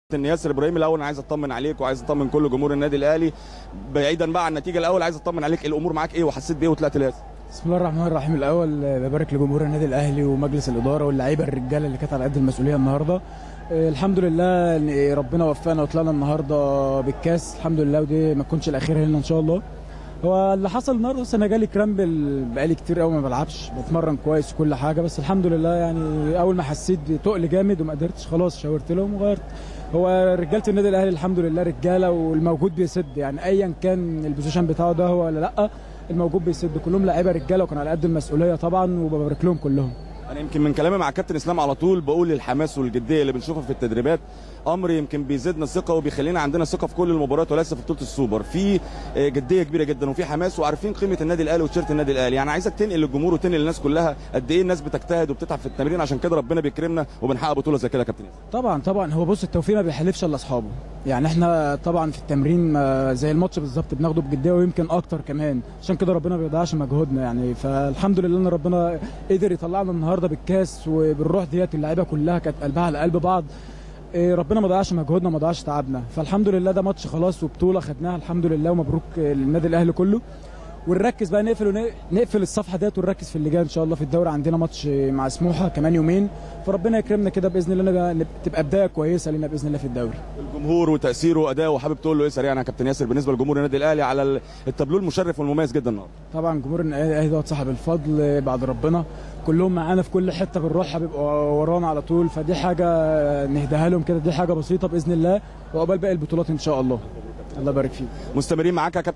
ان ياسر ابراهيم الاول انا عايز اطمن عليك وعايز اطمن كل جمهور النادي الاهلي بعيدا بقى عن النتيجه الاول عايز اطمن عليك الامور معاك ايه وحسيت بايه وطلعت لازم بسم الله الرحمن الرحيم الاول آه، ببارك لجمهور النادي الاهلي ومجلس الاداره واللعيبه الرجاله اللي كانت على قد المسؤوليه النهارده آه، الحمد لله إن ربنا وفقنا وطلعنا النهارده بالكاس الحمد لله ودي ما تكونش الاخيره لنا ان شاء الله هو اللي حصل النهارده بس انا جالي كرامبل بقالي كتير قوي ما بلعبش بتمرن كويس وكل حاجه بس الحمد لله يعني اول ما حسيت بتقل جامد وما قدرتش خلاص شاورت لهم وغيرت هو رجاله النادي الاهلي الحمد لله رجاله والموجود بيسد يعني ايا كان البوزيشن بتاعه ده هو ولا لا الموجود بيسد كلهم لعيبه رجاله وكانوا على قد المسؤوليه طبعا وببارك لهم كلهم انا يمكن من كلامي مع كابتن اسلام على طول بقول الحماس والجديه اللي بنشوفها في التدريبات امر يمكن بيزيدنا ثقه وبيخلينا عندنا ثقه في كل المباريات وليس في بطوله السوبر في آه، جديه كبيره جدا وفي حماس وعارفين قيمه النادي الاهلي وتيشيرت النادي الاهلي يعني عايزك تنقل للجمهور وتنقل للناس كلها قد ايه الناس بتجتهد وبتتعب في التمرين عشان كده ربنا بيكرمنا وبنحقق بطوله زي كده يا كابتن ياسر طبعا طبعا هو بص التوفيق ما بيحلفش الا اصحابه يعني احنا طبعا في التمرين ما- زي الماتش بالظبط بناخده بجديه ويمكن اكتر كمان عشان كده ربنا ما بيضيعش مجهودنا يعني فالحمد لله ان ربنا قدر يطلعنا النهارده بالكاس وبالروح ديت اللعيبه كلها كانت قلبها على قلب بعض إيه، ربنا ما ضيعش مجهودنا ما ضيعش تعبنا فالحمد لله ده ماتش خلاص وبطوله خدناها الحمد لله ومبروك للنادي الاهلي كله ونركز بقى نقفل ون- نقفل الصفحه ديت ونركز في اللي جاي ان شاء الله في الدوري عندنا ماتش مع سموحه كمان يومين فربنا يكرمنا كده باذن الله نبقى- نبقى- تبقى بدايه كويسه لنا باذن الله في الدوري الجمهور وتاثيره واداؤه وحابب تقول له ايه سريعا يا كابتن ياسر بالنسبه لجمهور النادي الاهلي على ال- التابلو المشرف والمميز جدا النهارده طبعا جمهور النادي الاهلي دوت صاحب الفضل بعد ربنا كلهم معانا في كل حته بنروحها بيبقوا ورانا على طول فدي حاجه نهديها لهم كده دي حاجه بسيطه باذن الله وعقبال باقي البطولات ان شاء الله الله يبارك فيك مستمرين معاك يا كابتن